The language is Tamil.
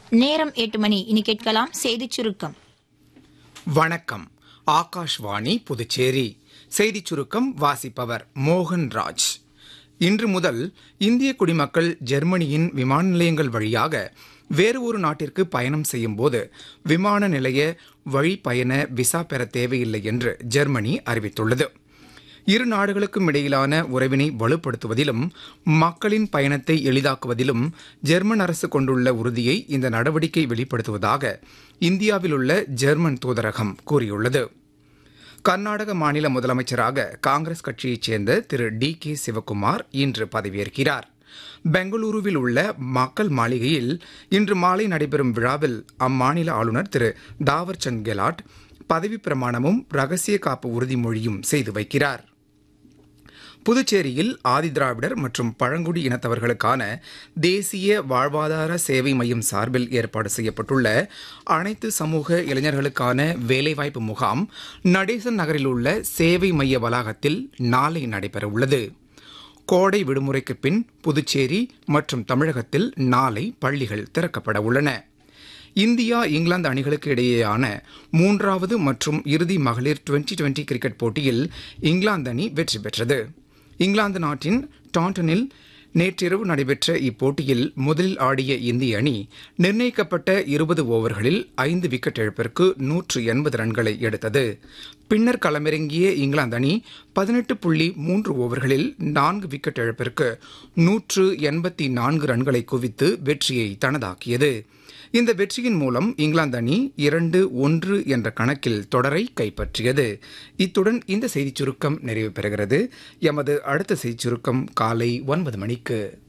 நேரம் எட்டு மணி இனி கேட்கலாம் செய்திச் சுருக்கம் வணக்கம் ஆகாஷ்வாணி புதுச்சேரி செய்திச் சுருக்கம் வாசிப்பவர் மோகன் ராஜ் இன்று முதல் இந்திய குடிமக்கள் ஜெர்மனியின் விமான நிலையங்கள் வழியாக வேறு ஒரு நாட்டிற்கு பயணம் செய்யும் போது விமான நிலைய வழிப்பயண விசா பெற தேவையில்லை என்று ஜெர்மனி அறிவித்துள்ளது இரு நாடுகளுக்கும் இடையிலான உறவினை வலுப்படுத்துவதிலும் மக்களின் பயணத்தை எளிதாக்குவதிலும் ஜெர்மன் அரசு கொண்டுள்ள உறுதியை இந்த நடவடிக்கை வெளிப்படுத்துவதாக இந்தியாவில் உள்ள ஜெர்மன் தூதரகம் கூறியுள்ளது கர்நாடக மாநில முதலமைச்சராக காங்கிரஸ் கட்சியைச் சேர்ந்த திரு டி கே சிவக்குமார் இன்று பதவியேற்கிறார் பெங்களூருவில் உள்ள மக்கள் மாளிகையில் இன்று மாலை நடைபெறும் விழாவில் அம்மாநில ஆளுநர் திரு தாவர்சந்த் கெலாட் பதவிப் பிரமாணமும் ரகசிய காப்பு உறுதிமொழியும் செய்து வைக்கிறார் புதுச்சேரியில் ஆதிதிராவிடர் மற்றும் பழங்குடி இனத்தவர்களுக்கான தேசிய வாழ்வாதார சேவை மையம் சார்பில் ஏற்பாடு செய்யப்பட்டுள்ள அனைத்து சமூக இளைஞர்களுக்கான வேலைவாய்ப்பு முகாம் நடேசன் நகரில் உள்ள சேவை மைய வளாகத்தில் நாளை நடைபெறவுள்ளது கோடை விடுமுறைக்கு பின் புதுச்சேரி மற்றும் தமிழகத்தில் நாளை பள்ளிகள் திறக்கப்பட உள்ளன இந்தியா இங்கிலாந்து அணிகளுக்கு இடையேயான மூன்றாவது மற்றும் இறுதி மகளிர் டுவெண்டி டுவெண்டி கிரிக்கெட் போட்டியில் இங்கிலாந்து அணி வெற்றி பெற்றது இங்கிலாந்து நாட்டின் டாண்டனில் நேற்றிரவு நடைபெற்ற இப்போட்டியில் முதலில் ஆடிய இந்திய அணி நிர்ணயிக்கப்பட்ட இருபது ஓவர்களில் ஐந்து விக்கெட் இழப்பிற்கு நூற்று எண்பது ரன்களை எடுத்தது பின்னர் களமிறங்கிய இங்கிலாந்து அணி பதினெட்டு புள்ளி மூன்று ஓவர்களில் நான்கு விக்கெட் இழப்பிற்கு நூற்று எண்பத்தி நான்கு ரன்களை குவித்து வெற்றியை தனதாக்கியது இந்த வெற்றியின் மூலம் இங்கிலாந்து அணி இரண்டு ஒன்று என்ற கணக்கில் தொடரை கைப்பற்றியது இத்துடன் இந்த செய்திச் சுருக்கம் நிறைவு பெறுகிறது எமது அடுத்த செய்திச் சுருக்கம் காலை ஒன்பது மணிக்கு